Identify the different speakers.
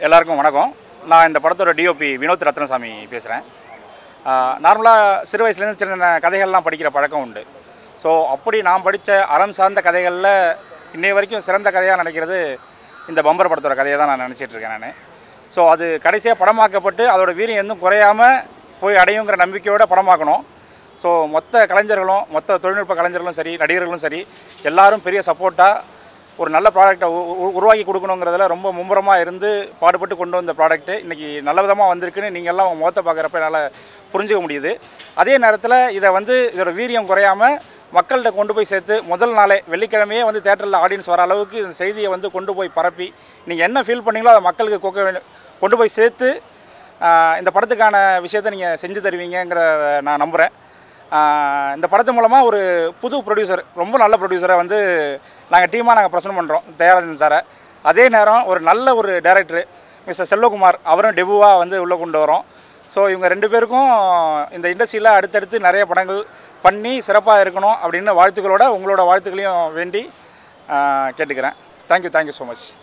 Speaker 1: எல்லாருக்கும் வணக்கம் நான் இந்த படத்தோட டிஓபி வினோத் ரத்னசாமி பேசுகிறேன் நார்மலாக சிறு வயசுலேருந்து சின்ன சின்ன கதைகள்லாம் படிக்கிற பழக்கம் உண்டு ஸோ அப்படி நான் படித்த அறம் சார்ந்த கதைகளில் இன்னைய வரைக்கும் சிறந்த கதையாக நினைக்கிறது இந்த பம்பர் படத்தோட கதையை தான் நான் நினச்சிட்டு இருக்கேன் நான் ஸோ அது கடைசியாக படமாக்கப்பட்டு அதோட வீரியம் எதுவும் குறையாமல் போய் அடையுங்கிற நம்பிக்கையோட படமாக்கணும் ஸோ மொத்த கலைஞர்களும் மொத்த தொழில்நுட்ப கலைஞர்களும் சரி நடிகர்களும் சரி எல்லாரும் பெரிய சப்போர்ட்டாக ஒரு நல்ல ப்ராடக்டை உருவாக்கி கொடுக்கணுங்கிறதுல ரொம்ப மும்முரமாக இருந்து பாடுபட்டு கொண்டு வந்த ப்ராடக்ட்டு இன்றைக்கி நல்ல விதமாக வந்திருக்குன்னு நீங்கள் எல்லாம் உங்கள் முகத்தை பார்க்குறப்ப என்னால் புரிஞ்சுக்க முடியுது அதே நேரத்தில் இதை வந்து இதோட வீரியம் குறையாமல் மக்கள்கிட்ட கொண்டு போய் சேர்த்து முதல் நாளே வெள்ளிக்கிழமையே வந்து தேட்டரில் ஆடியன்ஸ் வர அளவுக்கு இந்த செய்தியை வந்து கொண்டு போய் பரப்பி நீங்கள் என்ன ஃபீல் பண்ணீங்களோ அதை மக்களுக்கு கொக்க வேண்டும் கொண்டு போய் சேர்த்து ஆஹ், இந்த படத்துக்கான விஷயத்தை நீங்கள் செஞ்சு தருவீங்கங்கிறத நான் நம்புகிறேன் ஆஹ் இந்த படத்து மூலமாக ஒரு புது ப்ரொடியூசர் ரொம்ப நல்ல ப்ரொடியூசரை வந்து நாங்கள் டீமாக நாங்கள் ப்ரெசென்ட் பண்ணுறோம் தயாராஜன் சாரை அதே நேரம் ஒரு நல்ல ஒரு டைரக்டர் மிஸ்டர் செல்வகுமார் அவரும் டெபுவாக வந்து உள்ளே கொண்டு வரோம் ஸோ இவங்க ரெண்டு பேருக்கும் இந்த இண்டஸ்ட்ரியில் அடுத்தடுத்து நிறைய படங்கள் பண்ணி சிறப்பாக இருக்கணும் அப்படின்னு வாழ்த்துக்களோட உங்களோட வாழ்த்துக்களையும் வேண்டி ஆஹ் கேட்டுக்கிறேன் தேங்க்யூ தேங்க்யூ ஸோ மச்